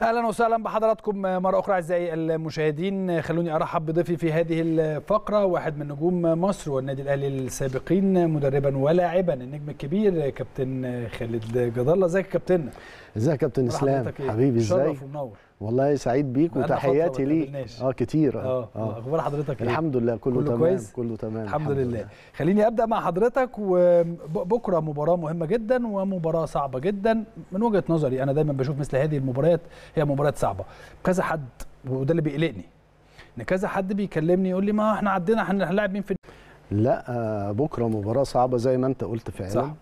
اهلا وسهلا بحضراتكم مره اخرى اعزائي المشاهدين خلوني ارحب بضيفي في هذه الفقره واحد من نجوم مصر والنادي الاهلي السابقين مدربا ولاعبا النجم الكبير كابتن خالد جد الله ازيك يا كابتن ازيك يا كابتن اسلام حبيبي ازاي شرف ومنور والله سعيد بيك وتحياتي ليك اه كتير اه اه اخبار حضرتك ايه الحمد لله كله, كله تمام كويس؟ كله تمام الحمد, الحمد لله. لله خليني ابدا مع حضرتك وبكره مباراه مهمه جدا ومباراه صعبه جدا من وجهه نظري انا دايما بشوف مثل هذه المباريات هي مباريات صعبه كذا حد وده اللي بيقلقني ان كذا حد بيكلمني يقول لي ما احنا عندنا هنلاعب مين في لا آه بكره مباراه صعبه زي ما انت قلت فعلا صح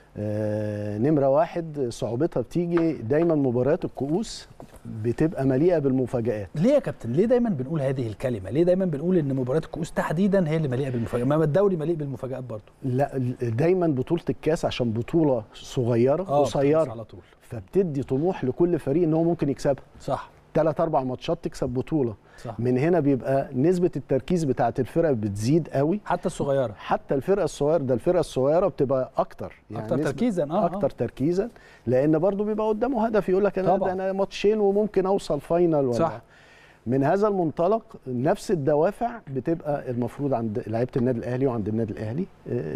آه نمره واحد صعوبتها بتيجي دايما مباريات الكؤوس بتبقى مليئه بالمفاجات ليه يا كابتن ليه دايما بنقول هذه الكلمه ليه دايما بنقول ان مباريات الكؤوس تحديدا هي اللي مليئه بالمفاجات ما الدوري مليء بالمفاجات برضه لا دايما بطوله الكاس عشان بطوله صغيره قصيره على طول فبتدي طموح لكل فريق ان هو ممكن يكسبها صح ثلاث اربع ماتشات تكسب بطوله صح. من هنا بيبقى نسبه التركيز بتاعه الفرق بتزيد قوي حتى الصغيره حتى الفرقه الصغيره ده الفرقه الصغيره بتبقى اكتر يعني اكتر تركيزا اه اكتر آه. تركيزا لان برضو بيبقى قدامه هدف يقول لك انا ده انا ماتشين وممكن اوصل فاينل ولا صح. من هذا المنطلق نفس الدوافع بتبقى المفروض عند لعيبه النادي الاهلي وعند النادي الاهلي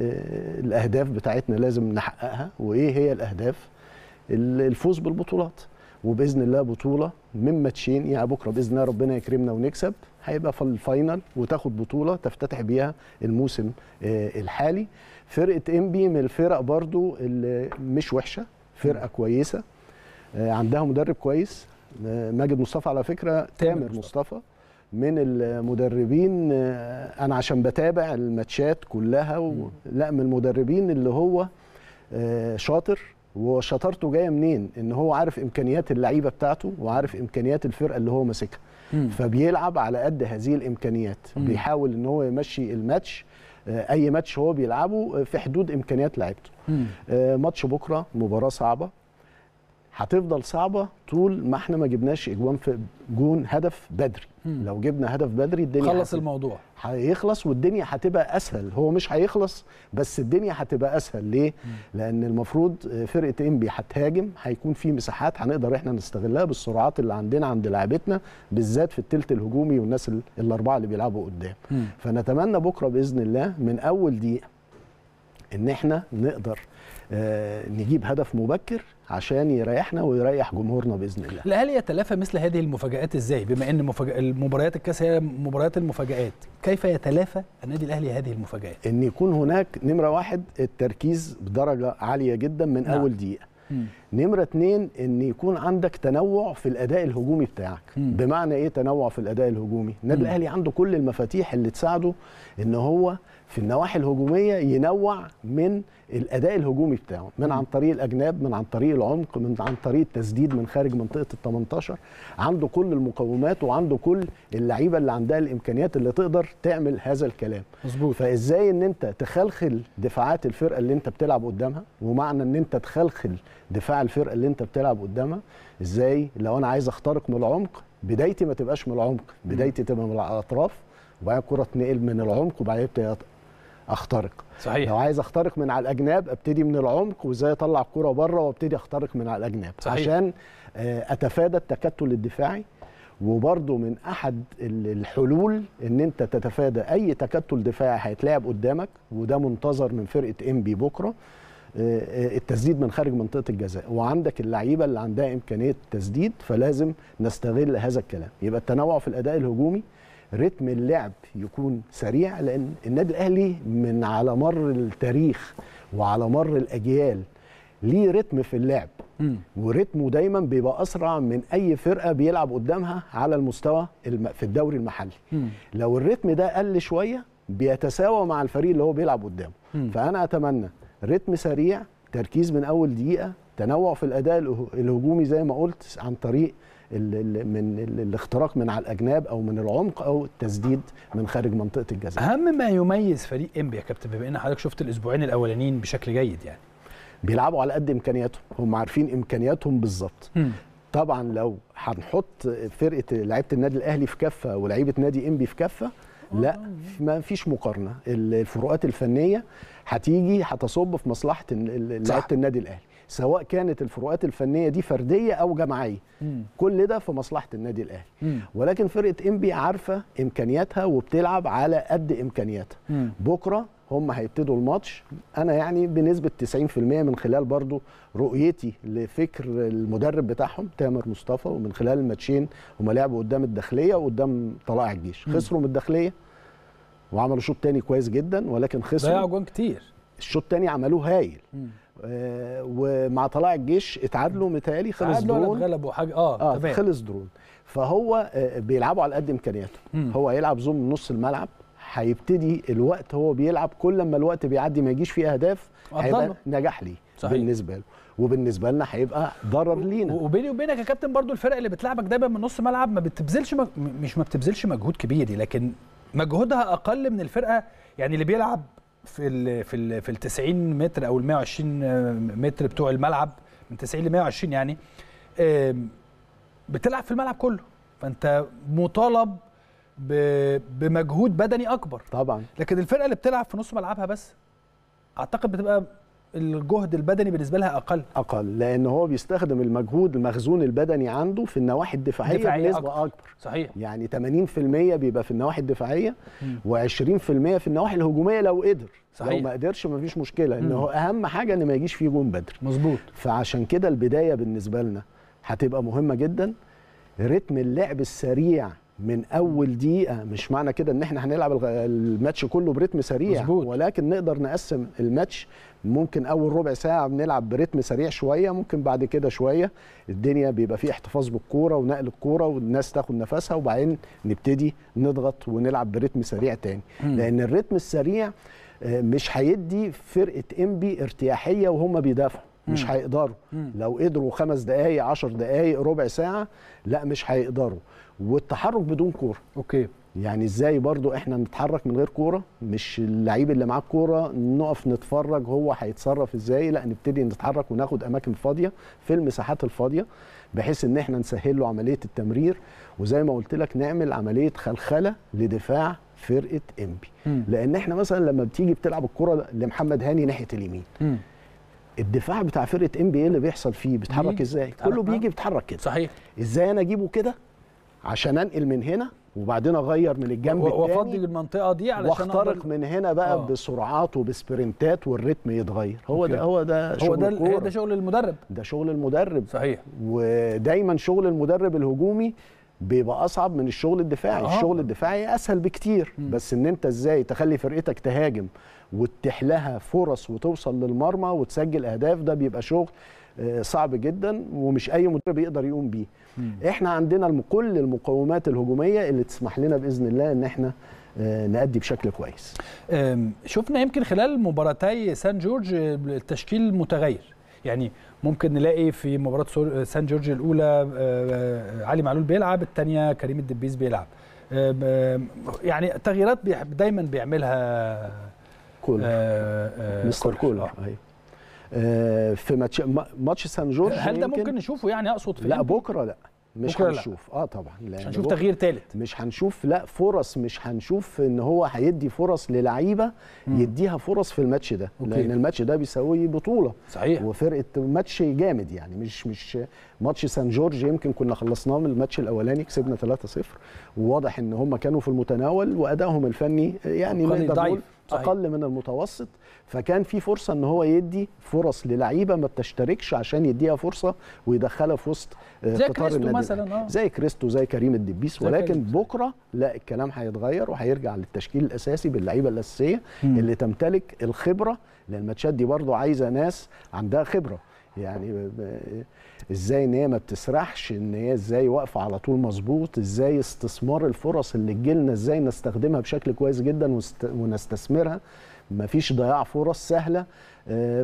الاهداف بتاعتنا لازم نحققها وايه هي الاهداف الفوز بالبطولات وباذن الله بطوله من ماتشين يعني بكره باذن الله ربنا يكرمنا ونكسب هيبقى في الفاينل وتاخد بطوله تفتتح بيها الموسم الحالي فرقه انبي من الفرق برضو اللي مش وحشه فرقه كويسه عندها مدرب كويس ماجد مصطفى على فكره تامر مصطفى من المدربين انا عشان بتابع الماتشات كلها و... لا من المدربين اللي هو شاطر وشطارته جايه منين؟ ان هو عارف امكانيات اللعيبه بتاعته وعارف امكانيات الفرقه اللي هو ماسكها. فبيلعب على قد هذه الامكانيات، مم. بيحاول ان هو يمشي الماتش اي ماتش هو بيلعبه في حدود امكانيات لعيبته. ماتش بكره مباراه صعبه هتفضل صعبه طول ما احنا ما جبناش اجوان في جون هدف بدري مم. لو جبنا هدف بدري الدنيا خلص الموضوع هيخلص والدنيا هتبقى اسهل هو مش هيخلص بس الدنيا هتبقى اسهل ليه مم. لان المفروض فرقه انبي هتهاجم هيكون في مساحات هنقدر احنا نستغلها بالسرعات اللي عندنا عند لاعبتنا بالذات في الثلث الهجومي والناس الاربعه اللي بيلعبوا قدام مم. فنتمنى بكره باذن الله من اول دقيقه ان احنا نقدر آه نجيب هدف مبكر عشان يريحنا ويريح جمهورنا باذن الله. الاهلي يتلافى مثل هذه المفاجات ازاي؟ بما ان مفاجأ المباريات الكاس هي مباريات المفاجات، كيف يتلافى النادي الاهلي هذه المفاجات؟ ان يكون هناك نمره واحد التركيز بدرجه عاليه جدا من نعم. اول دقيقه. مم. نمره اتنين ان يكون عندك تنوع في الاداء الهجومي بتاعك. مم. بمعنى ايه تنوع في الاداء الهجومي؟ النادي الاهلي عنده كل المفاتيح اللي تساعده ان هو في النواحي الهجوميه ينوع من الاداء الهجومي بتاعه من عن طريق الاجناب من عن طريق العمق من عن طريق التسديد من خارج منطقه ال 18 عنده كل المقومات وعنده كل اللعيبه اللي عندها الامكانيات اللي تقدر تعمل هذا الكلام مظبوط فازاي ان انت تخلخل دفاعات الفرقه اللي انت بتلعب قدامها ومعنى ان انت تخلخل دفاع الفرقه اللي انت بتلعب قدامها ازاي لو انا عايز اخترق من العمق بدايتي ما تبقاش من العمق بدايتي تبقى من الاطراف وبعدين الكره تنقل من العمق وبعدين اخترق صحيح لو عايز اخترق من على الاجناب ابتدي من العمق وازاي اطلع الكره بره وابتدي اخترق من على الاجناب صحيح. عشان اتفادى التكتل الدفاعي وبرده من احد الحلول ان انت تتفادى اي تكتل دفاعي هيتلعب قدامك وده منتظر من فرقه انبي بكره التسديد من خارج منطقه الجزاء وعندك اللعيبه اللي عندها امكانيه تسديد فلازم نستغل هذا الكلام يبقى التنوع في الاداء الهجومي رتم اللعب يكون سريع لان النادي الاهلي من على مر التاريخ وعلى مر الاجيال ليه رتم في اللعب مم. ورتمه دايما بيبقى اسرع من اي فرقه بيلعب قدامها على المستوى الم... في الدوري المحلي مم. لو الرتم ده قل شويه بيتساوى مع الفريق اللي هو بيلعب قدامه مم. فانا اتمنى رتم سريع تركيز من اول دقيقه تنوع في الاداء الهجومي زي ما قلت عن طريق ال ال من ال الاختراق من على الاجناب او من العمق او التسديد من خارج منطقه الجزاء. اهم ما يميز فريق انبي يا كابتن بما ان حضرتك شفت الاسبوعين الاولانيين بشكل جيد يعني. بيلعبوا على قد امكانياتهم، هم عارفين امكانياتهم بالظبط. طبعا لو هنحط فرقه لعيبه النادي الاهلي في كفه ولعيبه نادي انبي في كفه لا ما فيش مقارنه الفروقات الفنيه هتيجي هتصب في مصلحه لعيبه النادي الاهلي سواء كانت الفروقات الفنيه دي فرديه او جماعيه مم. كل ده في مصلحه النادي الاهلي مم. ولكن فرقه انبي عارفه امكانياتها وبتلعب على قد امكانياتها مم. بكره هم هيبتدوا الماتش انا يعني بنسبه 90% من خلال برضو رؤيتي لفكر المدرب بتاعهم تامر مصطفى ومن خلال الماتشين هم لعبوا قدام الداخليه وقدام طلائع الجيش مم. خسروا من الداخليه وعملوا شوط تاني كويس جدا ولكن ضيعوا خسروا جوان كتير الشوط التاني عملوه هايل مم. آه ومع طلائع الجيش اتعادلوا متهيألي خلص تعادلوا ولا درون اتغلبوا حاجه اه, اه تمام خلص درون فهو آه بيلعبوا على قد امكانياته مم. هو هيلعب زوم من نص الملعب هيبتدي الوقت هو بيلعب كل ما الوقت بيعدي ما يجيش فيه اهداف أفضل هيبقى له. نجاح ليه صحيح. بالنسبه له وبالنسبه لنا هيبقى ضرر لينا وبيني وبينك يا كابتن برضو الفرق اللي بتلعبك دايما من نص ملعب ما بتبذلش مج... مش ما بتبذلش مجهود كبير لكن مجهودها اقل من الفرقه يعني اللي بيلعب في ال في ال في ال 90 متر او ال 120 متر بتوع الملعب من 90 ل 120 يعني آم، بتلعب في الملعب كله فانت مطالب ب... بمجهود بدني اكبر طبعا لكن الفرقه اللي بتلعب في نص ملعبها بس اعتقد بتبقى الجهد البدني بالنسبه لها اقل اقل لان هو بيستخدم المجهود المخزون البدني عنده في النواحي الدفاعيه دفاعية بنسبه أكتر. اكبر صحيح يعني 80% بيبقى في النواحي الدفاعيه مم. و20% في النواحي الهجوميه لو قدر صحيح. لو ما قدرش مفيش مشكله ان مم. هو اهم حاجه ان ما يجيش فيه جون بدري مظبوط فعشان كده البدايه بالنسبه لنا هتبقى مهمه جدا رتم اللعب السريع من اول دقيقه مش معنى كده ان احنا هنلعب الغ- الماتش كله برتم سريع مظبوط. ولكن نقدر نقسم الماتش ممكن اول ربع ساعه بنلعب برتم سريع شويه ممكن بعد كده شويه الدنيا بيبقى فيه احتفاظ بالكوره ونقل الكوره والناس تاخد نفسها وبعدين نبتدي نضغط ونلعب برتم سريع تاني مم. لان الرتم السريع آه، مش هيدي فرقه انبي ارتياحيه وهم بيدافعوا مش مم. هيقدروا مم. لو قدروا خمس دقايق عشر دقايق ربع ساعة لا مش هيقدروا والتحرك بدون كورة اوكي يعني ازاي برضو احنا نتحرك من غير كورة مش اللعيب اللي معاه الكورة نقف نتفرج هو هيتصرف ازاي لا نبتدي نتحرك وناخد اماكن فاضية في المساحات الفاضية بحيث ان احنا نسهل له عملية التمرير وزي ما قلت لك نعمل عملية خلخلة لدفاع فرقة انبي مم. لان احنا مثلا لما بتيجي بتلعب الكرة لمحمد هاني ناحية اليمين مم. الدفاع بتاع فرقه ام بي ايه اللي بيحصل فيه بيتحرك بيجي، ازاي بيتحرك كله معاه. بيجي بيتحرك كده صحيح ازاي انا اجيبه كده عشان انقل من هنا وبعدين اغير من الجنب و- وافضي الثاني المنطقه دي علشان واخترق أقدر- من هنا بقى آه. بسرعات وبسبرنتات والريتم يتغير هو أوكي. ده هو ده هو شغل ده الكورة. هو ده شغل المدرب ده شغل المدرب صحيح ودايما شغل المدرب الهجومي بيبقى اصعب من الشغل الدفاعي آه. الشغل الدفاعي اسهل بكتير مم. بس ان انت ازاي تخلي فرقتك تهاجم وتتيح لها فرص وتوصل للمرمى وتسجل اهداف ده بيبقى شغل آه، صعب جدا ومش اي مدرب يقدر يقوم بيه مم. احنا عندنا الم- كل المقومات الهجوميه اللي تسمح لنا باذن الله ان احنا آه، نأدي بشكل كويس أم، شفنا يمكن خلال مباراتي سان جورج أه، التشكيل متغير يعني ممكن نلاقي في مباراة سور- سان جورج الأولى أه، أه، علي معلول بيلعب الثانية كريم الدبيس بيلعب أم، أم، يعني تغييرات بيح- دايما بيعملها كل أه، أه، مستر كولر آه. أيوة. آه، في ماتش ما- ماتش سان جورج هل ده يمكن- ممكن نشوفه يعني أقصد في لا إنبي؟ بكره لا مش بكرة لا. هنشوف اه طبعا لأن مش هنشوف بكرة تغيير ثالث مش هنشوف لا فرص مش هنشوف ان هو هيدي فرص للعيبه مم. يديها فرص في الماتش ده أوكي. لان الماتش ده بيساوي بطوله صحيح وفرقه ماتش جامد يعني مش مش ماتش سان جورج يمكن كنا خلصناه من الماتش الاولاني كسبنا 3-0 وواضح ان هم كانوا في المتناول وادائهم الفني يعني أقل نقدر ضعيف. نقول صحيح. اقل من المتوسط فكان في فرصه ان هو يدي فرص للعيبه ما بتشتركش عشان يديها فرصه ويدخلها في وسط آه، زي قطار كريستو النادي مثلا الأهلي. اه زي كريستو زي كريم الدبيس زي ولكن كريم. بكره لا الكلام هيتغير وهيرجع للتشكيل الاساسي باللعيبه الاساسيه مم. اللي تمتلك الخبره لان الماتشات دي برضو عايزه ناس عندها خبره يعني ب- ب- ازاي ان هي ما بتسرحش ان هي ازاي واقفه على طول مظبوط ازاي استثمار الفرص اللي تجيلنا ازاي نستخدمها بشكل كويس جدا ونست- ونستثمرها مفيش ضياع فرص سهله آه،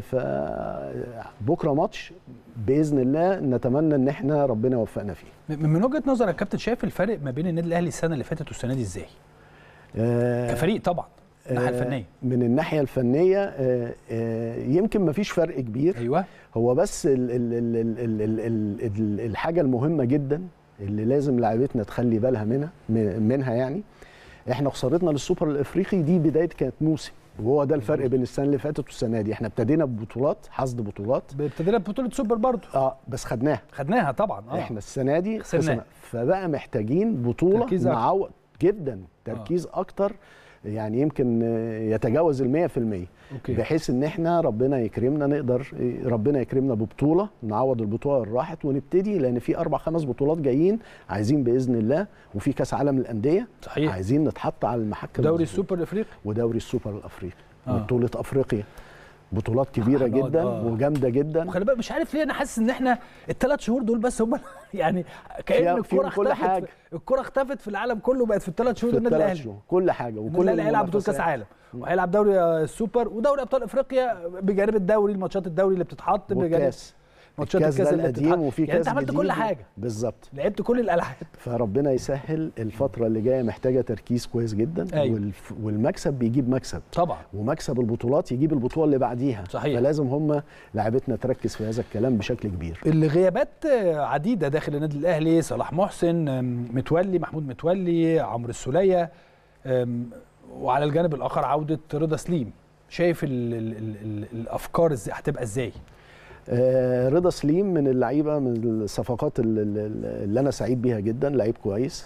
فبكره ماتش باذن الله نتمنى ان احنا ربنا يوفقنا فيه من من وجهة نظرك يا كابتن شايف الفرق ما بين النادي الأهلي السنة اللي فاتت والسنة دي ازاي؟ آه، كفريق طبعا الناحية آه، الفنية من الناحيه الفنيه آه، آه، يمكن مفيش فرق كبير ايوه هو بس ال ال ال ال ال ال ال ال الحاجه المهمه جدا اللي لازم لعيبتنا تخلي بالها منها من- منها يعني احنا خسارتنا للسوبر الافريقي دي بدايه كانت موسم وهو ده الفرق بين السنه اللي فاتت والسنه دي احنا ابتدينا ببطولات حصد بطولات ابتدينا ببطوله سوبر برضه اه بس خدناها خدناها طبعا آه. احنا السنه دي خسرناها. خسرنا فبقى محتاجين بطوله تركيز أكتر. معوض جدا تركيز آه. اكتر يعني يمكن آه، يتجاوز ال 100% اوكي بحيث ان احنا ربنا يكرمنا نقدر ربنا يكرمنا ببطوله نعوض البطوله اللي راحت ونبتدي لان في اربع خمس بطولات جايين عايزين باذن الله وفي كاس عالم الانديه صحيح عايزين نتحط على المحك دوري المظبوط. السوبر الافريقي ودوري السوبر الافريقي آه. وبطوله افريقيا بطولات كبيره هنقعد- جدا آه. وجامده جدا وخلي بالك مش عارف ليه انا حاسس ان احنا الثلاث شهور دول بس هم يعني كان فيها- الكوره فيهم كل اختفت حاجة. الكوره اختفت في العالم كله بقت في الثلاث شهور في دول النادي الثلاث الاهلي شهور كل حاجه النادي وكل الاهلي هيلعب بطوله كاس المنافسات. عالم وهيلعب دوري آه، السوبر ودوري ابطال افريقيا بجانب الدوري الماتشات الدوري اللي بتتحط بجانب والكاس ماتشات الكاس الكاس ده اللي القديم بتتحط وفي يعني كاس انت عملت جديد كل حاجه بالظبط لعبت كل الالعاب فربنا يسهل الفتره اللي جايه محتاجه تركيز كويس جدا أيوة. والف- والمكسب بيجيب مكسب طبعا ومكسب البطولات يجيب البطوله اللي بعديها صحيح. فلازم هم لاعبتنا تركز في هذا الكلام بشكل كبير الغيابات آه، عديده داخل النادي الاهلي صلاح محسن آم، متولي محمود متولي عمرو السوليه آم، وعلى الجانب الاخر عوده رضا سليم شايف ال ال ال ال الافكار ازاي هتبقى ازاي آه رضا سليم من اللعيبه من الصفقات اللي, اللي انا سعيد بيها جدا لعيب كويس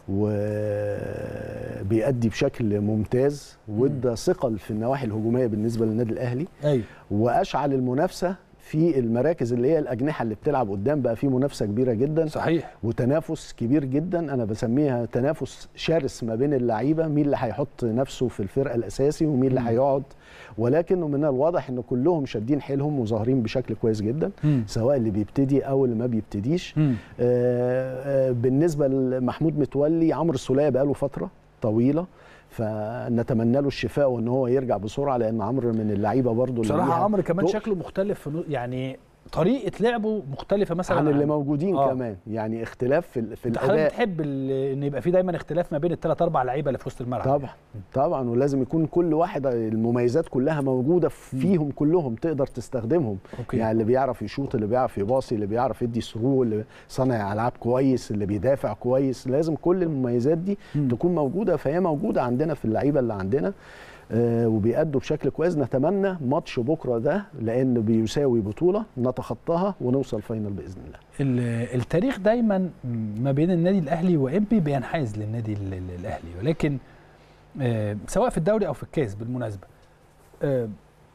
وبيأدي بشكل ممتاز وادى ثقل في النواحي الهجوميه بالنسبه للنادي الاهلي ايوه واشعل المنافسه في المراكز اللي هي الاجنحه اللي بتلعب قدام بقى في منافسه كبيره جدا صحيح وتنافس كبير جدا انا بسميها تنافس شرس ما بين اللعيبه مين اللي هيحط نفسه في الفرقه الاساسي ومين اللي مم. هيقعد ولكن من الواضح ان كلهم شادين حيلهم وظاهرين بشكل كويس جدا مم. سواء اللي بيبتدي او اللي ما بيبتديش مم. آه، آه، بالنسبه لمحمود متولي عمرو السوليه بقاله فتره طويله فنتمنى له الشفاء وان هو يرجع بسرعه لان عمرو من اللعيبه برضو اللي بصراحه ليها عمرو كمان تقل شكله مختلف في نو- يعني طريقه لعبه مختلفه مثلا عن اللي موجودين آه. كمان يعني اختلاف في, ال- في انت حضرتك الاداء بتحب ال- ان يبقى في دايما اختلاف ما بين الثلاث اربع لعيبه اللي في وسط الملعب طبعا طبعا ولازم يكون كل واحد المميزات كلها موجوده فيهم كلهم تقدر تستخدمهم اوكي يعني اللي بيعرف يشوط اللي بيعرف يباصي اللي بيعرف يدي ثرو اللي صانع العاب كويس اللي بيدافع كويس لازم كل المميزات دي مم. تكون موجوده فهي موجوده عندنا في اللعيبه اللي عندنا آه وبيأدوا بشكل كويس نتمنى ماتش بكره ده لان بيساوي بطوله نتخطاها ونوصل فاينل باذن الله ال- التاريخ دايما ما بين النادي الاهلي وامبي بينحاز للنادي ال- ال- الاهلي ولكن آه، سواء في الدوري او في الكاس بالمناسبه آه،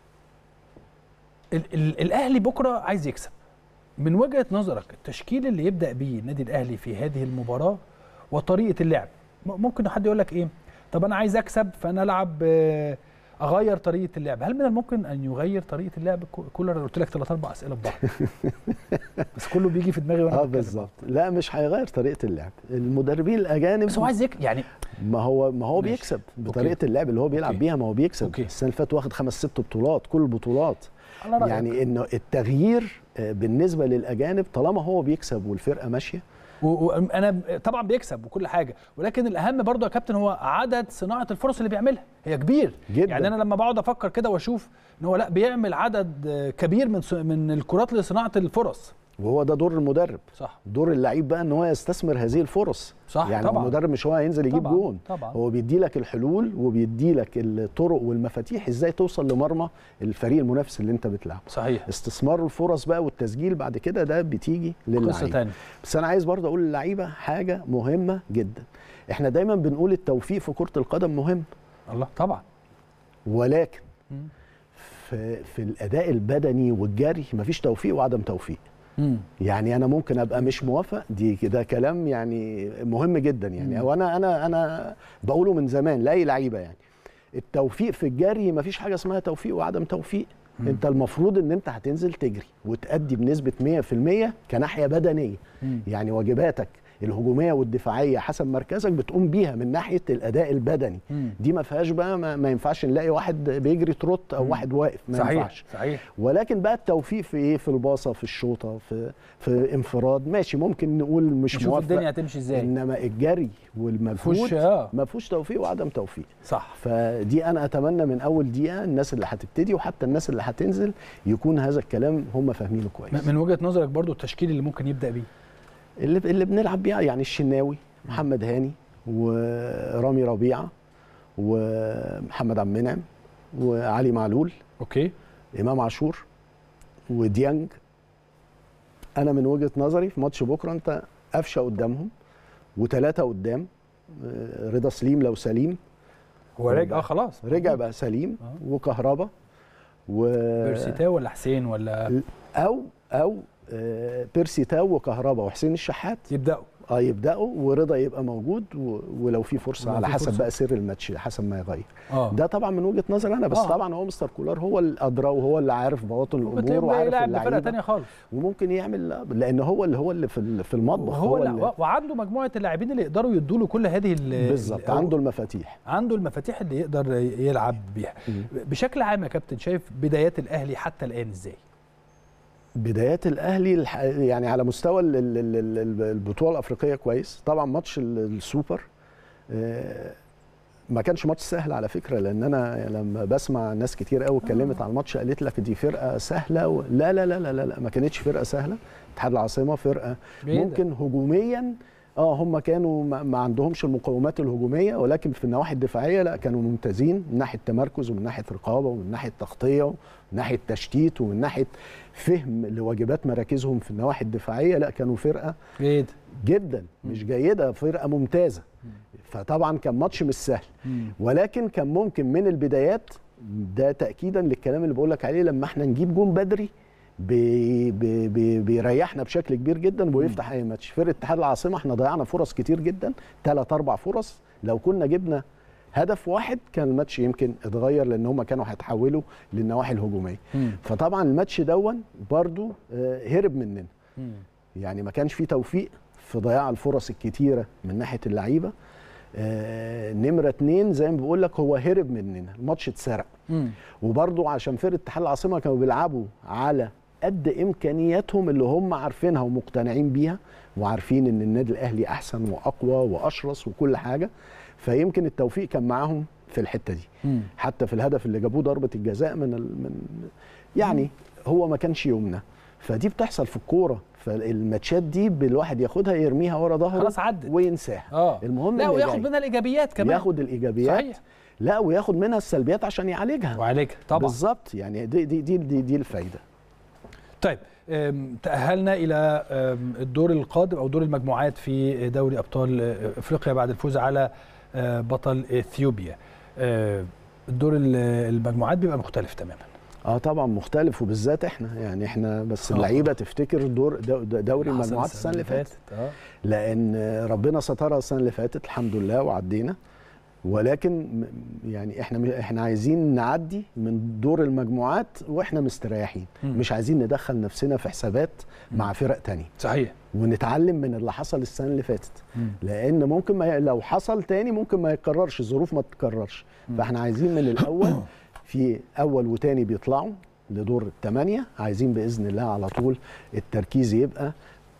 ال- ال- الاهلي بكره عايز يكسب من وجهه نظرك التشكيل اللي يبدا بيه النادي الاهلي في هذه المباراه وطريقه اللعب م- ممكن حد يقول لك ايه طب انا عايز اكسب فانا العب آه، اغير طريقه اللعب هل من الممكن ان يغير طريقه اللعب كو- كولر قلت لك ثلاث اربع اسئله في بعض بس كله بيجي في دماغي وانا اه بتكلم. بالظبط لا مش هيغير طريقه اللعب المدربين الاجانب بس هو عايز يك... يعني ما هو ما هو ماشي. بيكسب بطريقه اللعب اللي هو بيلعب أوكي. بيها ما هو بيكسب أوكي. السنه اللي فاتت واخد خمس ست بطولات كل البطولات على رأيك. يعني انه التغيير آه، بالنسبه للاجانب طالما هو بيكسب والفرقه ماشيه وانا طبعا بيكسب وكل حاجه ولكن الاهم برضو يا كابتن هو عدد صناعه الفرص اللي بيعملها هي كبير جدا. يعني انا لما بقعد افكر كده واشوف ان هو لا بيعمل عدد آه، كبير من ص- من الكرات لصناعه الفرص وهو ده دور المدرب صح دور اللعيب بقى ان هو يستثمر هذه الفرص صح يعني طبعا المدرب مش هو هينزل يجيب طبعا جون طبعا هو بيدي لك الحلول وبيدي لك الطرق والمفاتيح ازاي توصل لمرمى الفريق المنافس اللي انت بتلعبه صحيح استثمار الفرص بقى والتسجيل بعد كده ده بتيجي قصه للعيب ثانيه بس انا عايز برضه اقول للعيبه حاجه مهمه جدا احنا دايما بنقول التوفيق في كره القدم مهم الله طبعا ولكن مم. في, في الاداء البدني والجري مفيش توفيق وعدم توفيق مم. يعني انا ممكن ابقى مش موافق دي كده كلام يعني مهم جدا يعني مم. او انا انا انا بقوله من زمان لاي لعيبه يعني التوفيق في الجري مفيش حاجه اسمها توفيق وعدم توفيق مم. انت المفروض ان انت هتنزل تجري وتأدي بنسبه 100% كناحيه بدنيه مم. يعني واجباتك الهجوميه والدفاعيه حسب مركزك بتقوم بيها من ناحيه الاداء البدني مم. دي ما فيهاش بقى ما, ما ينفعش نلاقي واحد بيجري تروت او مم. واحد واقف ما صحيح ينفعش صحيح ولكن بقى التوفيق في ايه في الباصه في الشوطه في في انفراد ماشي ممكن نقول مش نشوف موفق الدنيا هتمشي ازاي انما الجري فوش والمجهود اه ما فيهوش توفيق وعدم توفيق صح فدي انا اتمنى من اول دقيقه الناس اللي هتبتدي وحتى الناس اللي هتنزل يكون هذا الكلام هم فاهمينه كويس م- من وجهه نظرك برضو التشكيل اللي ممكن يبدا بيه اللي اللي بنلعب بيها يعني الشناوي محمد هاني ورامي ربيعه ومحمد عبد المنعم وعلي معلول اوكي امام عاشور وديانج انا من وجهه نظري في ماتش بكره انت قفشه قدامهم وثلاثه قدام آه، رضا سليم لو سليم هو رجع اه خلاص رجع بقى سليم آه. وكهربا و بيرسي تاو ولا حسين ولا او او آه، بيرسي تاو وكهربا وحسين الشحات يبداوا اه يبداوا ورضا يبقى موجود و... ولو في فرصه ولو على في حسب فرصة. بقى سر الماتش حسب ما يغير اه ده طبعا من وجهه نظري انا بس آه. طبعا هو مستر كولر هو اللي ادرى وهو اللي عارف بواطن الامور بتلاقيه وعارف لاعب بفرقه اللعيبه ثانيه خالص وممكن يعمل لان هو اللي هو اللي في ال- في المطبخ وهو هو لا اللي وعنده مجموعه اللاعبين اللي يقدروا يدوا له كل هذه ال- بالظبط ال- عنده المفاتيح عنده المفاتيح اللي يقدر يلعب بيها مم. بشكل عام يا كابتن شايف بدايات الاهلي حتى الان ازاي بدايات الاهلي الح- يعني على مستوى ال- ال- ال- ال- البطوله الافريقيه كويس طبعا ماتش ال- السوبر آه، ما كانش ماتش سهل على فكره لان انا لما بسمع ناس كتير قوي اتكلمت عن الماتش قالت لك دي فرقه سهله و... لا, لا لا لا لا لا ما كانتش فرقه سهله اتحاد العاصمه فرقه بعيدة. ممكن هجوميا اه هم كانوا ما, ما عندهمش المقومات الهجوميه ولكن في النواحي الدفاعيه لا كانوا ممتازين من ناحيه تمركز ومن ناحيه رقابه ومن ناحيه تغطيه ومن ناحيه تشتيت ومن ناحيه فهم لواجبات مراكزهم في النواحي الدفاعيه لا كانوا فرقه بعيد جدا مش جيده فرقه ممتازه فطبعا كان ماتش مش سهل ولكن كان ممكن من البدايات ده تاكيدا للكلام اللي بقول لك عليه لما احنا نجيب جون بدري بي بي بي بيريحنا بشكل كبير جدا ويفتح اي ماتش فرقه اتحاد العاصمه احنا ضيعنا فرص كتير جدا ثلاث اربع فرص لو كنا جبنا هدف واحد كان الماتش يمكن اتغير لان هم كانوا هيتحولوا للنواحي الهجوميه فطبعا الماتش دون برضو آه، هرب مننا يعني ما كانش فيه توفيق في ضياع الفرص الكتيره من ناحيه اللعيبه آه نمره اتنين زي ما بقول لك هو هرب مننا الماتش اتسرق وبرضو عشان فرقه اتحاد العاصمه كانوا بيلعبوا على قد امكانياتهم اللي هم عارفينها ومقتنعين بيها وعارفين ان النادي الاهلي احسن واقوى واشرس وكل حاجه فيمكن التوفيق كان معاهم في الحته دي حتى في الهدف اللي جابوه ضربه الجزاء من ال... من يعني هو ما كانش يومنا فدي بتحصل في الكوره فالماتشات دي الواحد ياخدها يرميها ورا ظهره خلاص عدت. وينساها اه المهم لا اللي وياخد جاي. منها الايجابيات كمان ياخد الايجابيات صحيح لا وياخد منها السلبيات عشان يعالجها وعليك طبعا بالظبط يعني دي دي دي دي, دي الفايده طيب أم، تأهلنا إلى أم، الدور القادم أو دور المجموعات في دوري أبطال أه، أفريقيا بعد الفوز على أه، بطل إثيوبيا أه، الدور ال- المجموعات بيبقى مختلف تماما اه طبعا مختلف وبالذات احنا يعني احنا بس آه. اللعيبه تفتكر دور دو- دو- دوري حصل المجموعات السنه اللي فاتت اه لان ربنا سترها السنه اللي فاتت الحمد لله وعدينا ولكن م- يعني احنا احنا عايزين نعدي من دور المجموعات واحنا مستريحين مم. مش عايزين ندخل نفسنا في حسابات مع فرق تانية صحيح ونتعلم من اللي حصل السنه اللي فاتت مم. لان ممكن ما ي- لو حصل تاني ممكن ما يتكررش الظروف ما تتكررش فاحنا عايزين من الاول في اول وتاني بيطلعوا لدور الثمانيه عايزين باذن الله على طول التركيز يبقى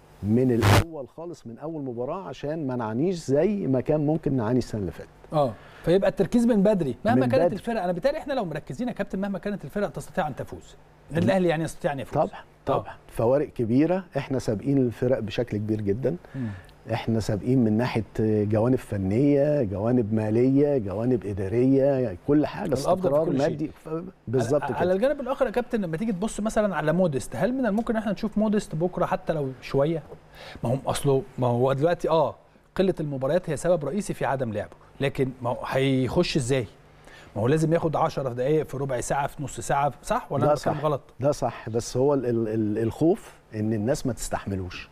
من الاول خالص من اول مباراه عشان ما نعانيش زي ما كان ممكن نعاني السنه اللي فاتت اه فيبقى التركيز من بدري مهما من كانت بدري. الفرق انا بالتالي احنا لو مركزين يا كابتن مهما كانت الفرق تستطيع ان تفوز النادي الاهلي يعني يستطيع ان يفوز طبعا طبعا فوارق كبيره احنا سابقين الفرق بشكل كبير جدا مم. احنا سابقين من ناحيه جوانب فنيه جوانب ماليه جوانب اداريه يعني كل حاجه الأفضل في استقرار كل شيء. مادي ف- بالظبط على- كده على الجانب الاخر يا كابتن لما تيجي تبص مثلا على موديست هل من الممكن ان احنا نشوف موديست بكره حتى لو شويه ما هو اصله ما هو دلوقتي اه قله المباريات هي سبب رئيسي في عدم لعبه لكن ما هو هيخش ازاي ما هو لازم ياخد 10 دقائق في ربع ساعه في نص ساعه صح ولا ده انا بتكلم صح. غلط ده صح بس هو ال ال ال الخوف ان الناس ما تستحملوش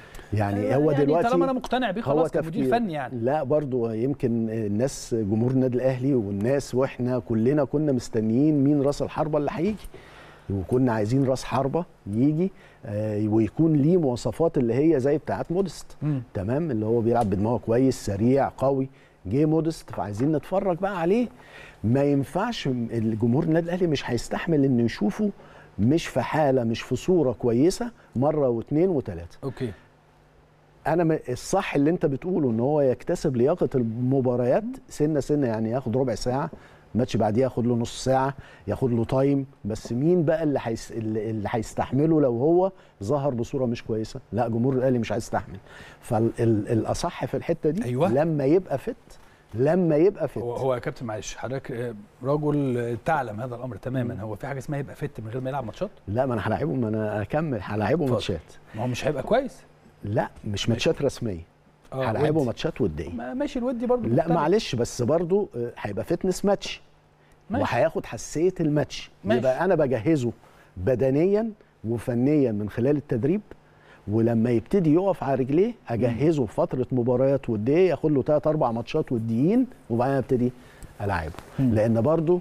يعني هو يعني دلوقتي طالما انا مقتنع بيه هو خلاص كمدير تفكير. فني يعني لا برضو يمكن الناس جمهور النادي الاهلي والناس واحنا كلنا كنا مستنيين مين راس الحربه اللي هيجي وكنا عايزين راس حربه يجي آه، ويكون ليه مواصفات اللي هي زي بتاعت مودست مم. تمام اللي هو بيلعب بدماغه كويس سريع قوي جه مودست فعايزين نتفرج بقى عليه ما ينفعش الجمهور النادي الاهلي مش هيستحمل انه يشوفه مش في حاله مش في صوره كويسه مره واثنين وثلاثه اوكي انا م- الصح اللي انت بتقوله ان هو يكتسب لياقه المباريات سنه سنه يعني ياخد ربع ساعه ماتش بعديه ياخد له نص ساعه ياخد له تايم بس مين بقى اللي حيس... اللي اللي هيستحمله لو هو ظهر بصوره مش كويسه لا جمهور الاهلي مش هيستحمل فالاصح في الحته دي أيوة. لما يبقى فت لما يبقى فت هو هو يا كابتن معلش حضرتك آه، رجل آه، تعلم هذا الامر تماما هو في حاجه اسمها يبقى فت من غير ما يلعب ماتشات لا ما انا هلاعبه ما انا اكمل هلاعبه اتفضل. ماتشات ما هو مش هيبقى كويس لا مش ماتشات رسميه اه هلاعبه ودي. ماتشات وديه ما- ماشي الودي برضه لا مختلف. معلش بس برضو آه، هيبقى فتنس ماتش ماشي. وهياخد حساسيه الماتش ماشي. يبقى انا بجهزه بدنيا وفنيا من خلال التدريب ولما يبتدي يقف على رجليه اجهزه في فتره مباريات وديه ياخد له ثلاث اربع ماتشات وديين وبعدين ابتدي العبه مم. لان برضو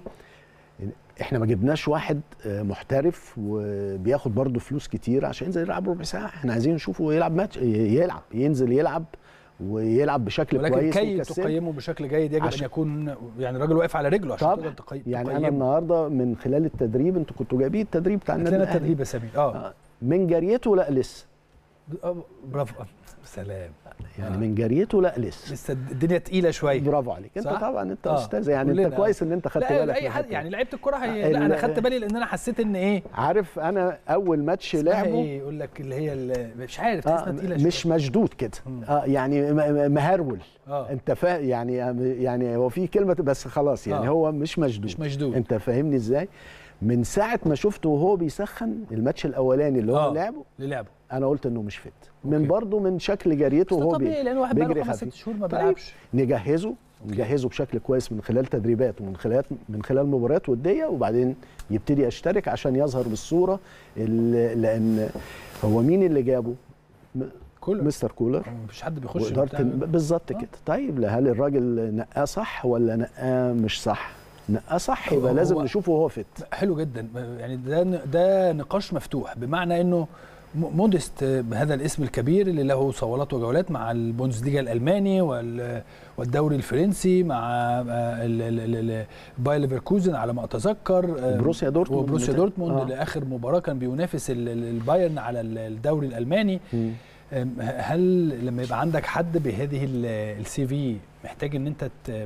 احنا ما جبناش واحد آه، محترف وبياخد برضو فلوس كتير عشان ينزل يلعب ربع ساعه احنا عايزين نشوفه يلعب ماتش يلعب ينزل يلعب ويلعب بشكل ولكن كويس كي ويكسبنا. تقيمه بشكل جيد يجب عشان- ان يكون يعني الراجل واقف على رجله عشان طبعا تقدر تقي- يعني انا تقيمه. النهارده من خلال التدريب انتوا كنتوا جايبين التدريب بتاع هات النادي لنا الاهلي التدريب يا سمير اه آه، من جريته لا لسه آه، برافو آه، سلام يعني آه. من جريته لا لسه لسه الدنيا تقيله شويه برافو عليك انت صح؟ طبعا انت آه، استاذ يعني كلنا. انت كويس ان انت خدت لا بالك اي من حد الحتة يعني دي. لعيبه الكوره هي... آه، لا انا ال- خدت بالي لان انا حسيت ان ايه عارف انا اول ماتش اسمها لعبه ايه يقول لك اللي هي اللي مش عارف آه اسمها تقيله مش مشدود كده مم. اه يعني م- م- مهرول اه انت فا يعني يعني هو في كلمه بس خلاص يعني آه. هو مش مشدود مش مشدود انت فاهمني ازاي من ساعه ما شفته وهو بيسخن الماتش الاولاني اللي هو آه. لعبه اللي لعبه انا قلت انه مش فت أوكي. من برضه من شكل جريته بس ده وهو بي... طبيعي لان واحد بقى له بيجري خمس خفيف. ست شهور ما طيب. بيلعبش نجهزه نجهزه بشكل كويس من خلال تدريبات ومن خلال من خلال مباريات وديه وبعدين يبتدي يشترك عشان يظهر بالصوره اللي لان هو مين اللي جابه؟ م- كله مستر كولر مفيش حد بيخش واداره وبتاع. الن- بالظبط آه. كده طيب لا، هل الراجل نقاه صح ولا نقاه مش صح؟ نقاه صح هو- يبقى لازم هو- نشوفه وهو فت حلو جدا يعني ده ده نقاش مفتوح بمعنى انه م- موديست بهذا الاسم الكبير اللي له صولات وجولات مع البوندسليجا الالماني وال- والدوري الفرنسي مع آه، ال- ال- ال- ال- باير ليفركوزن على ما اتذكر آه، بروسيا دورتموند وبروسيا بتاع- دورتموند آه. اللي اخر مباراه كان بينافس ال- ال- البايرن على ال- الدوري الالماني مم. أم، هل لما يبقى عندك حد بهذه السي في محتاج ان انت ت-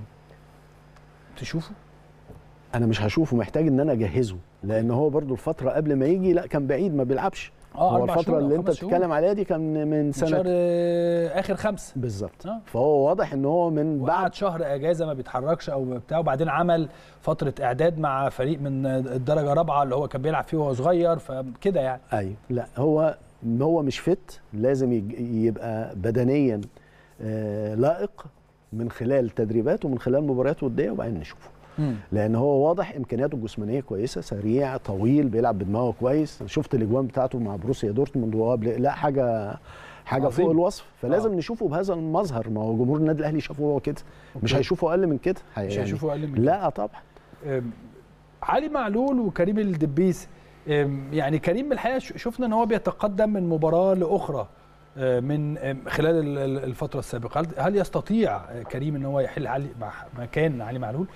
تشوفه انا مش هشوفه محتاج ان انا اجهزه لان هو برضو الفتره قبل ما يجي لا كان بعيد ما بيلعبش اه هو أربع الفتره شهور أو اللي انت خمس شهور. بتتكلم عليها دي كان من من سنه شهر آه، اخر خمسه بالظبط آه. فهو واضح ان هو من بعد وقعد شهر اجازه ما بيتحركش او بتاع وبعدين عمل فتره اعداد مع فريق من الدرجه الرابعه اللي هو كان بيلعب فيه وهو صغير فكده يعني ايوه لا هو هو مش فت لازم يج- يبقى بدنيا آه، لائق من خلال تدريبات ومن خلال مباريات وديه وبعدين نشوفه لان هو واضح امكانياته الجسمانيه كويسه سريع طويل بيلعب بدماغه كويس شفت الاجوان بتاعته مع بروسيا دورتموند وهو قبل- لا حاجه حاجه عظيم. فوق الوصف فلازم آه. نشوفه بهذا المظهر ما هو جمهور النادي الاهلي شافوه هو كده مش أوكي. هيشوفوا اقل من كده مش يعني هيشوفوا اقل من كده. لا طبعا أم، علي معلول وكريم الدبيس أم، يعني كريم الحقيقه ش- شفنا ان هو بيتقدم من مباراه لاخرى أه، من أم، خلال ال- ال- الفتره السابقه هل- هل يستطيع أه، كريم ان هو يحل علي مع- مكان علي معلول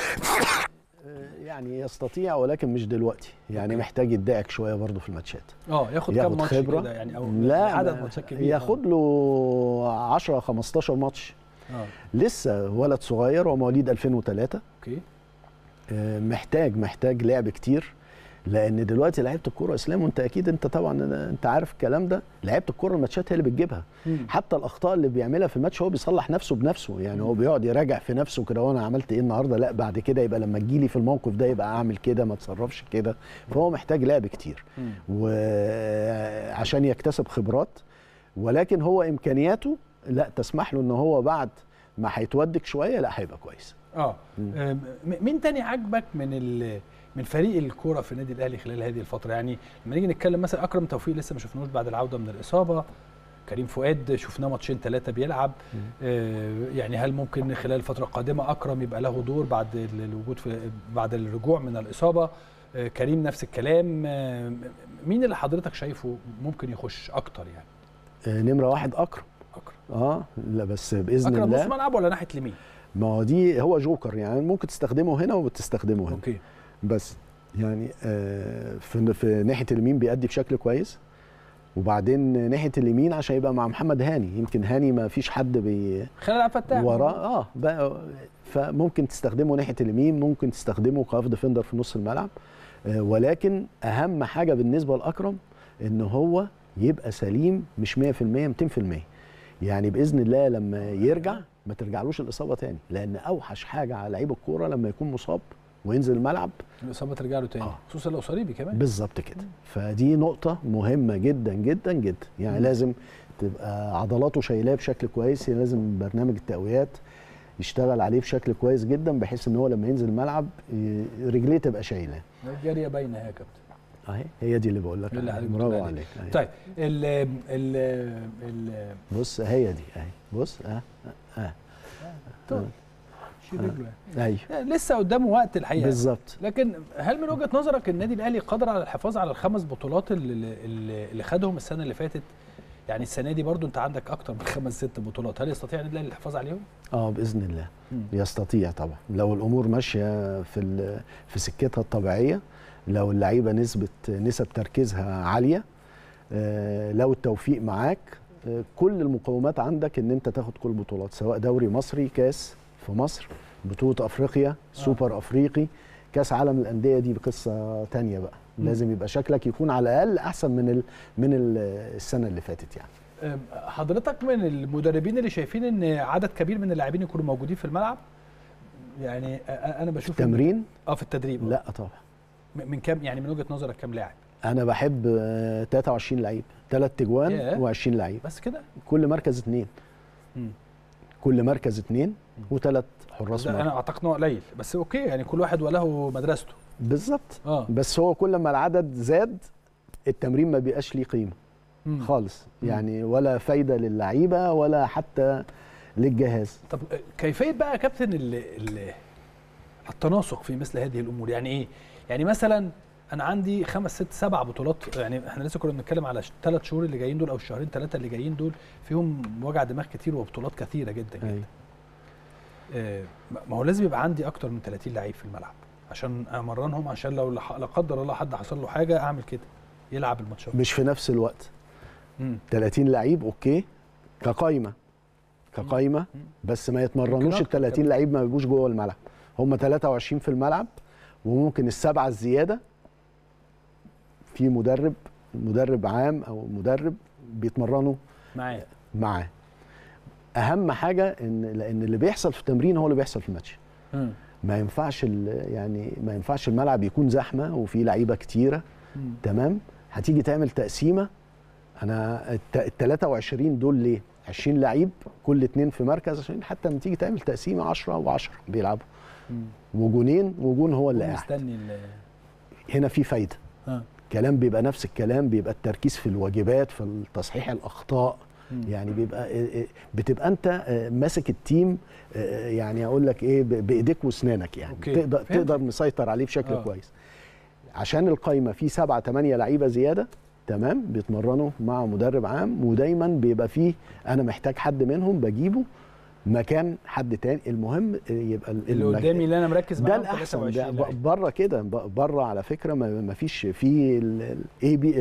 يعني يستطيع ولكن مش دلوقتي يعني أوكي. محتاج يدعك شويه برضه في الماتشات اه ياخد كام ياخد ماتش خبره كده يعني او لا عدد ما- ماتشات كبير ياخد له 10 15 ماتش اه آه، لسه ولد صغير ومواليد 2003 اوكي آه، محتاج محتاج لعب كتير لان دلوقتي لعيبه الكوره اسلام وانت اكيد انت طبعا انت عارف الكلام ده لعيبه الكوره الماتشات هي اللي بتجيبها مم. حتى الاخطاء اللي بيعملها في الماتش هو بيصلح نفسه بنفسه يعني هو بيقعد يراجع في نفسه كده وانا عملت ايه النهارده لا بعد كده يبقى لما تجيلي في الموقف ده يبقى اعمل كده ما اتصرفش كده فهو محتاج لعب كتير مم. وعشان يكتسب خبرات ولكن هو امكانياته لا تسمح له ان هو بعد ما هيتودك شويه لا هيبقى كويس اه مم. أم، م- مين تاني عاجبك من ال من فريق الكوره في النادي الاهلي خلال هذه الفتره يعني لما نيجي نتكلم مثلا اكرم توفيق لسه ما شفناهوش بعد العوده من الاصابه كريم فؤاد شفناه ماتشين ثلاثه بيلعب آه يعني هل ممكن خلال الفتره القادمه اكرم يبقى له دور بعد ال- الوجود في بعد الرجوع من الاصابه آه كريم نفس الكلام آه مين اللي حضرتك شايفه ممكن يخش اكتر يعني آه، نمره واحد اكرم اكرم اه لا بس باذن اكرم نص الله ملعب ولا ناحيه اليمين ما هو دي هو جوكر يعني ممكن تستخدمه هنا وبتستخدمه هنا اوكي بس يعني آه، في في ناحيه اليمين بيأدي بشكل كويس وبعدين ناحيه اليمين عشان يبقى مع محمد هاني يمكن هاني ما فيش حد بي خلال عبد الفتاح وراه اه بقى فممكن تستخدمه ناحيه اليمين ممكن تستخدمه كهاف ديفندر في نص الملعب آه، ولكن اهم حاجه بالنسبه لاكرم ان هو يبقى سليم مش 100% 200% يعني باذن الله لما يرجع ما ترجعلوش الاصابه تاني لان اوحش حاجه على لعيب الكوره لما يكون مصاب وينزل الملعب الاصابه ترجع له تاني آه. خصوصا لو صليبي كمان بالظبط كده فدي نقطه مهمه جدا جدا جدا يعني مم. لازم تبقى عضلاته شايلاه بشكل كويس لازم برنامج التقويات يشتغل عليه بشكل كويس جدا بحيث ان هو لما ينزل الملعب ي- رجليه تبقى شايلاه الجاريه باينه يا كابتن اهي هي دي اللي بقول لك اللي عليها. حضرتك بتقول برافو عليه. عليك أهي. طيب ال ال ال بص هي دي اهي بص اه اه طيب شيل رجله يعني. ايوه يعني لسه قدامه وقت الحقيقه بالظبط لكن هل من وجهه نظرك النادي الاهلي قادر على الحفاظ على الخمس بطولات اللي, اللي اللي خدهم السنه اللي فاتت يعني السنه دي برضو انت عندك اكتر من خمس ست بطولات هل يستطيع النادي الاهلي الحفاظ عليهم؟ اه باذن الله مم. يستطيع طبعا لو الامور ماشيه في ال- في سكتها الطبيعيه لو اللعيبه نسبه نسب تركيزها عاليه آه، لو التوفيق معاك آه، كل المقومات عندك ان انت تاخد كل البطولات سواء دوري مصري كاس في مصر بطوله افريقيا سوبر افريقي كاس عالم الانديه دي بقصه تانية بقى مم. لازم يبقى شكلك يكون على الاقل احسن من ال من ال السنه اللي فاتت يعني أم، حضرتك من المدربين اللي شايفين ان عدد كبير من اللاعبين يكونوا موجودين في الملعب يعني أ- أ- انا بشوف إن- تمرين اه في التدريب آه. لا طبعا م- من كام يعني من وجهه نظرك كام لاعب انا بحب آه، 23 لعيب ثلاث ياه. تجوان و20 لعيب بس كده كل مركز اثنين مم. كل مركز اثنين وثلاث حراس ده انا مرمى اعتقد انه قليل بس اوكي يعني كل واحد وله مدرسته بالظبط اه بس هو كل ما العدد زاد التمرين ما بيبقاش ليه قيمه مم. خالص مم. يعني ولا فايده للعيبه ولا حتى للجهاز طب كيفيه بقى يا كابتن ال ال التناسق في مثل هذه الامور يعني ايه يعني مثلا انا عندي خمس ست سبع بطولات يعني احنا لسه كنا بنتكلم على الثلاث شهور اللي جايين دول او الشهرين ثلاثه اللي جايين دول فيهم وجع دماغ كتير وبطولات كثيره جدا جدا أيوة. آه، ما هو لازم يبقى عندي اكتر من 30 لعيب في الملعب عشان امرنهم عشان لو لا لا قدر الله حد حصل له حاجه اعمل كده يلعب الماتشات مش في نفس الوقت مم. 30 لعيب اوكي كقايمه كقايمه مم. بس ما ممكن يتمرنوش ال أكتر 30 كمان. لعيب ما بيبقوش جوه الملعب هم 23 في الملعب وممكن السبعه الزياده في مدرب مدرب عام او مدرب بيتمرنوا معايا معاه اهم حاجه ان لان اللي بيحصل في التمرين هو اللي بيحصل في الماتش مم. ما ينفعش ال- يعني ما ينفعش الملعب يكون زحمه وفي لعيبه كتيره مم. تمام هتيجي تعمل تقسيمه انا ال 23 دول ليه 20 لعيب كل اتنين في مركز عشان حتى لما تيجي تعمل تقسيمه 10 و10 بيلعبوا مم. وجونين وجون هو اللي هو قاعد مستني ال- هنا في فايده ها كلام بيبقى نفس الكلام بيبقى التركيز في الواجبات في تصحيح الاخطاء مم. يعني بيبقى بتبقى انت ماسك التيم يعني اقول لك ايه بايديك واسنانك يعني أوكي. تقدر فهمت. تقدر مسيطر عليه بشكل آه. آه. كويس عشان القايمه في سبعة تمانية لعيبه زياده تمام بيتمرنوا مع مدرب عام ودايما بيبقى فيه انا محتاج حد منهم بجيبه مكان حد تاني المهم يبقى ال- اللي المك- قدامي اللي انا مركز ده معاهم الاحسن 23 ده لعيب. بره كده ب- بره على فكره ما ما فيش في الاي بي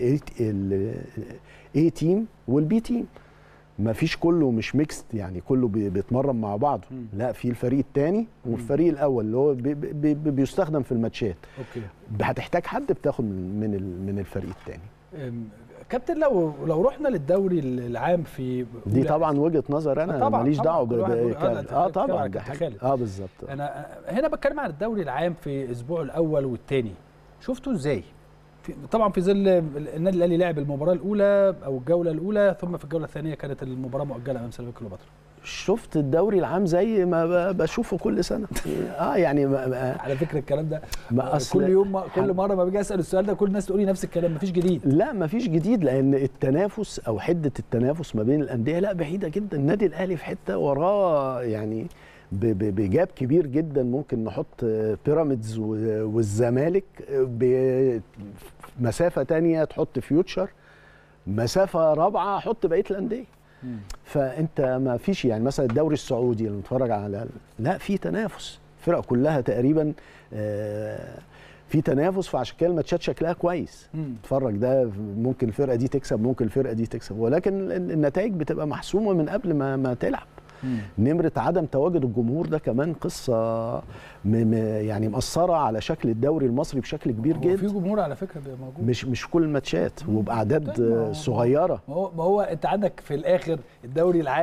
الاي تيم والبي تيم ما فيش كله مش ميكست يعني كله بي- بيتمرن مع بعضه مم. لا في الفريق الثاني والفريق الاول اللي هو بي بي بي بيستخدم في الماتشات اوكي هتحتاج حد بتاخد من من, ال- من الفريق الثاني أم، كابتن لو لو رحنا للدوري العام في دي أولى- طبعا وجهه نظر انا آه طبعاً، ماليش طبعاً، دعوه ب- كل واحد ب- بيقول- آه، لا، ك- أنت اه بتتكلم طبعا على ده كابتن حاجه خالد. اه بالظبط انا هنا بتكلم عن الدوري العام في الاسبوع الاول والثاني شفته ازاي في طبعا في ظل النادي الاهلي لعب المباراه الاولى او الجوله الاولى ثم في الجوله الثانيه كانت المباراه مؤجله امام سيراميكا كليوباترا شفت الدوري العام زي ما ب- بشوفه كل سنه اه يعني ما ما على فكره الكلام ده ما أصل- كل يوم ما كل مره ما باجي اسال السؤال ده كل الناس تقول لي نفس الكلام مفيش جديد لا مفيش جديد لان التنافس او حده التنافس ما بين الانديه لا بعيده جدا النادي الاهلي في حته وراه يعني ب- ب- بجاب كبير جدا ممكن نحط آه، بيراميدز و- والزمالك آه، بمسافه تانية تحط فيوتشر مسافه رابعه حط بقيه الانديه فانت ما فيش يعني مثلا الدوري السعودي اللي نتفرج على لا في تنافس الفرق كلها تقريبا آه، في تنافس فعشان كده الماتشات شكلها كويس مم. تتفرج ده ممكن الفرقه دي تكسب ممكن الفرقه دي تكسب ولكن ال- النتائج بتبقى محسومه من قبل ما ما تلعب مم. نمره عدم تواجد الجمهور ده كمان قصه م م يعني مأثره على شكل الدوري المصري بشكل كبير هو في جدا جمهور على فكره بيبقى موجود مش مش كل الماتشات مم. وباعداد طيب، ما هو- آه، صغيره ما هو ما هو انت عندك في الاخر الدوري العام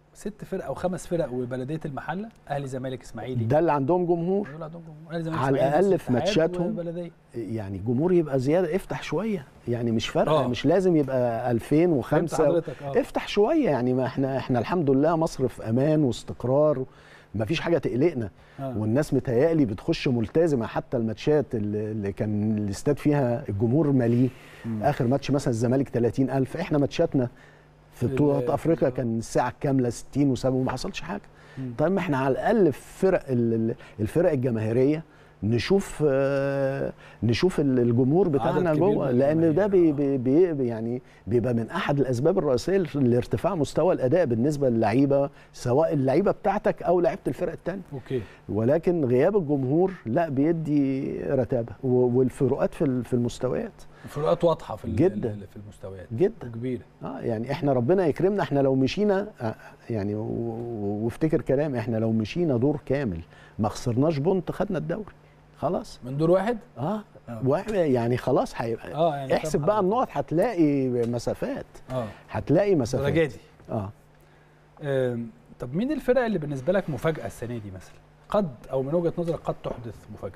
ست فرق او خمس فرق وبلديه المحله اهلي زمالك اسماعيلي ده اللي عندهم جمهور دول عندهم جمهور. أهلي زمالك على إسماعيلي، الأقل نصر في اتحاد ماتشاتهم وبلديه يعني جمهور يبقى زياده افتح شويه يعني مش فارقه آه. مش لازم يبقى فهمت 2005 حضرتك اه افتح شويه يعني ما احنا احنا الحمد لله مصر في امان واستقرار ما فيش حاجه تقلقنا آه. والناس متهيألي بتخش ملتزمه حتى الماتشات اللي اللي كان الاستاد فيها الجمهور ماليه اخر ماتش مثلا الزمالك 30000 احنا ماتشاتنا في ال- بطولة افريقيا آه. كان الساعه الكامله 60 و7 وما حصلش حاجه مم. طيب ما احنا على الاقل في فرق ال- ال- الفرق الجماهيريه نشوف آه، نشوف ال- الجمهور بتاعنا كبير جوه من لان ده بي الجماهير. بي بي يعني بيبقى من احد الاسباب الرئيسيه لارتفاع مستوى الاداء بالنسبه للعيبه سواء اللعيبه بتاعتك او لعيبه الفرق الثانيه اوكي ولكن غياب الجمهور لا بيدي رتابه و- والفروقات في ال- في المستويات الفروقات واضحه في ال- جداً. ال- في المستويات جدا كبيره اه يعني احنا ربنا يكرمنا احنا لو مشينا آه، يعني و- و- وافتكر كلام احنا لو مشينا دور كامل ما خسرناش بونت خدنا الدوري خلاص من دور واحد اه آه. واحد يعني خلاص هيبقى اه يعني احسب فاهم بقى حضرتك. النقط هتلاقي مسافات اه هتلاقي مسافات الدرجه دي اه آم، طب مين الفرق اللي بالنسبه لك مفاجاه السنه دي مثلا قد او من وجهه نظرك قد تحدث مفاجاه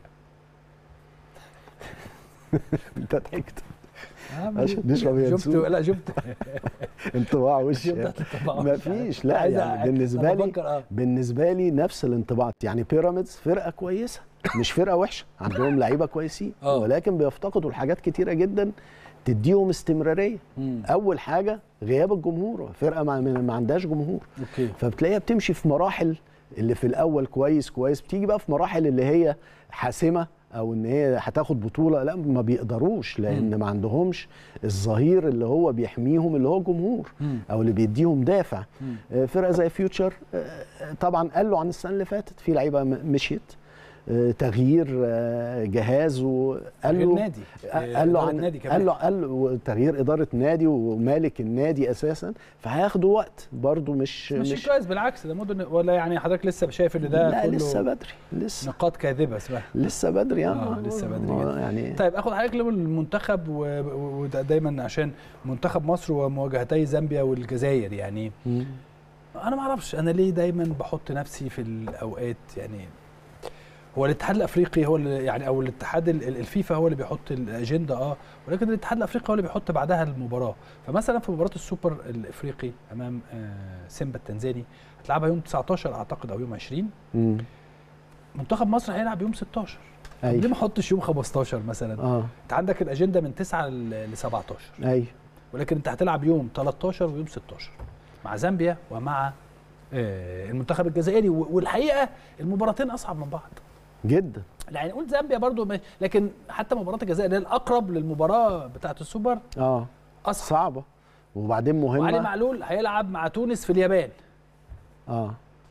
انت ضحكت آه، عشان نشرب شفت ينسون. لا شفت انطباع وش شفت الطباع. ما فيش لا عايز يعني أ- بالنسبه أنا لي بفكر، اه بالنسبه لي نفس الانطباعات يعني بيراميدز فرقه كويسه مش فرقه وحشه عندهم لعيبه كويسين آه. ولكن بيفتقدوا لحاجات كتيره جدا تديهم استمراريه مم. اول حاجه غياب الجمهور فرقه ما, ما عندهاش جمهور اوكي فبتلاقيها بتمشي في مراحل اللي في الاول كويس كويس بتيجي بقى في مراحل اللي هي حاسمه او ان هي هتاخد بطوله لا ما بيقدروش لان ما عندهمش الظهير اللي هو بيحميهم اللي هو الجمهور مم. او اللي بيديهم دافع مم. آه، فرقه زي فيوتشر آه، طبعا قالوا عن السنه اللي فاتت في لعيبه م- مشيت آه، تغيير آه، جهاز وقال غير له نادي قال له إدارة عن نادي كمان قال له قال له تغيير اداره نادي ومالك النادي اساسا فهياخدوا وقت برضو مش مش, مش كويس بالعكس ده مدن ولا يعني حضرتك لسه شايف ان ده لا كله لسه بدري لسه نقاط كاذبه اسمها لسه بدري آه، لسه بدري آه، جدا. يعني طيب اخد حضرتك للمنتخب وده دايما عشان منتخب مصر ومواجهتي زامبيا والجزائر يعني مم. انا ما اعرفش انا ليه دايما بحط نفسي في الاوقات يعني هو الاتحاد الافريقي هو اللي يعني او الاتحاد ال- ال- الفيفا هو اللي بيحط الاجنده اه ولكن الاتحاد الافريقي هو اللي بيحط بعدها المباراه فمثلا في مباراه السوبر الافريقي امام آه، سيمبا التنزاني هتلعبها يوم 19 اعتقد او يوم 20 مم. منتخب مصر هيلعب يوم 16 طب أيوة. ليه ما احطش يوم 15 مثلا اه انت عندك الاجنده من 9 ل 17 ايوه ولكن انت هتلعب يوم 13 ويوم 16 مع زامبيا ومع آه، المنتخب الجزائري و- والحقيقه المباراتين اصعب من بعض جدا يعني نقول زامبيا برضو ما- لكن حتى مباراه الجزائر اللي هي الاقرب للمباراه بتاعه السوبر اه اصعب صعبه وبعدين وعلي مهمه معلول هيلعب مع تونس في اليابان اه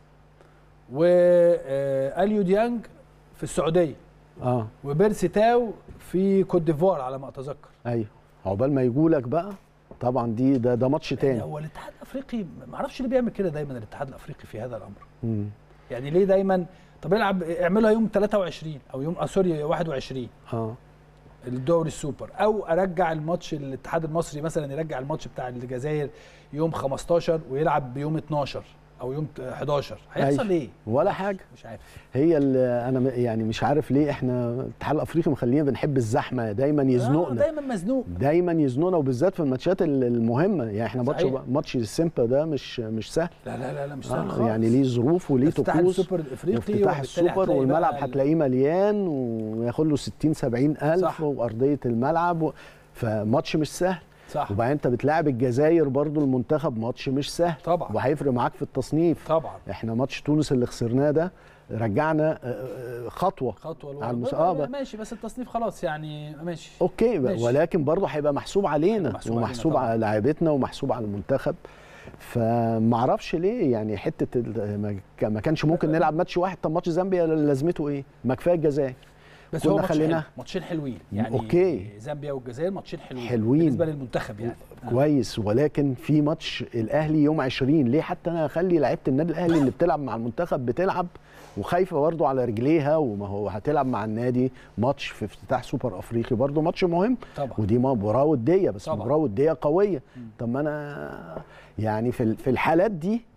واليو ديانج في السعوديه اه وبيرسي تاو في كوت ديفوار على ما اتذكر ايوه عقبال ما يجولك بقى طبعا دي ده ده ماتش يعني تاني هو الاتحاد الافريقي ما اعرفش ليه بيعمل كده دايما الاتحاد الافريقي في هذا الامر مم. يعني ليه دايما طب العب اعملها يوم 23 او يوم آه سوري 21 اه الدوري السوبر او ارجع الماتش الاتحاد المصري مثلا يرجع الماتش بتاع الجزائر يوم 15 ويلعب بيوم 12 او يوم 11 هيحصل أيوة. ايه ولا حاجه مش عارف هي اللي انا م- يعني مش عارف ليه احنا الاتحاد الافريقي مخلينا بنحب الزحمه دايما آه يزنقنا دايما مزنوق دايما يزنقنا وبالذات في الماتشات ال- المهمه يعني احنا ماتش صحيح. ماتش السيمبا ده مش مش سهل لا لا لا, لا مش سهل آه خالص يعني ليه ظروف وليه افتتاح طقوس السوبر الافريقي وافتتاح وبالتالي السوبر هتلاقي والملعب بقى ال- هتلاقيه مليان وياخد له 60 70 الف صح. وارضيه الملعب و... فماتش مش سهل صح وبعدين انت بتلاعب الجزائر برضو المنتخب ماتش مش سهل طبعا وهيفرق معاك في التصنيف طبعا احنا ماتش تونس اللي خسرناه ده رجعنا آه، آه، خطوه خطوه على لورا المس- آه آه بقى. ماشي بس التصنيف خلاص يعني ماشي اوكي بقى، ماشي. ولكن برضه هيبقى محسوب علينا محسوب علينا ومحسوب طبعاً. على لاعيبتنا ومحسوب على المنتخب فمعرفش ليه يعني حته ال- ما ك- ما كانش ممكن نلعب ماتش واحد طب ماتش زامبيا لازمته ايه؟ ما كفايه الجزائر بس كنا هو ماتش خليناه. حلو ماتشين حلوين يعني أوكي. زامبيا والجزائر ماتشين حلوين حلوين. بالنسبه للمنتخب يعني آه. كويس ولكن في ماتش الاهلي يوم 20 ليه حتى انا اخلي لعيبه النادي الاهلي اللي بتلعب مع المنتخب بتلعب وخايفه برضه على رجليها وما هو هتلعب مع النادي ماتش في افتتاح سوبر افريقي برضه ماتش مهم طبعا ودي مباراه وديه بس طبعا. مباراه وديه قويه مم. طب ما انا يعني في ال- في الحالات دي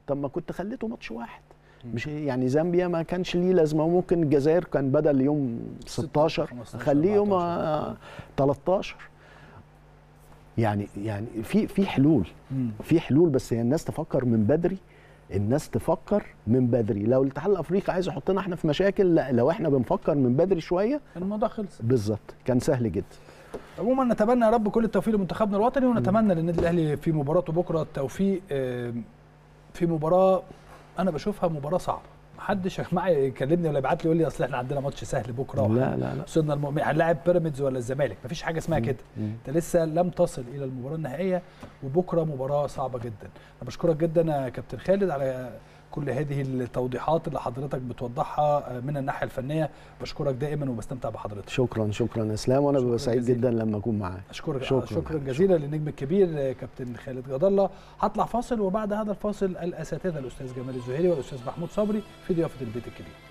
طب ما كنت خليته ماتش واحد مش يعني زامبيا ما كانش ليه لازمه وممكن الجزائر كان بدل يوم 16 15 خليه يوم 14. آه، 13 يعني يعني في في حلول مم. في حلول بس هي الناس تفكر من بدري الناس تفكر من بدري لو الاتحاد الافريقي عايز يحطنا احنا في مشاكل لا لو احنا بنفكر من بدري شويه الموضوع خلص بالظبط كان سهل جدا عموما نتمنى يا رب كل التوفيق لمنتخبنا الوطني ونتمنى للنادي الاهلي في مباراته بكره التوفيق آم، في مباراه انا بشوفها مباراه صعبه محدش معايا يكلمني ولا يبعت لي يقول لي اصل احنا عندنا ماتش سهل بكره لا لا لا وصلنا المؤمن هنلاعب بيراميدز ولا الزمالك مفيش حاجه اسمها كده مم. انت لسه لم تصل الى المباراه النهائيه وبكره مباراه صعبه جدا انا بشكرك جدا يا كابتن خالد على كل هذه التوضيحات اللي حضرتك بتوضحها من الناحيه الفنيه بشكرك دائما وبستمتع بحضرتك شكرا شكرا اسلام وانا شكراً ببقى سعيد جزيلاً. جدا لما اكون معاك اشكرك شكراً. شكرا, شكرا جزيلا للنجم الكبير آه، كابتن خالد جد الله هطلع فاصل وبعد هذا الفاصل الاساتذه الاستاذ جمال الزهيري والاستاذ محمود صبري في ضيافه البيت الكبير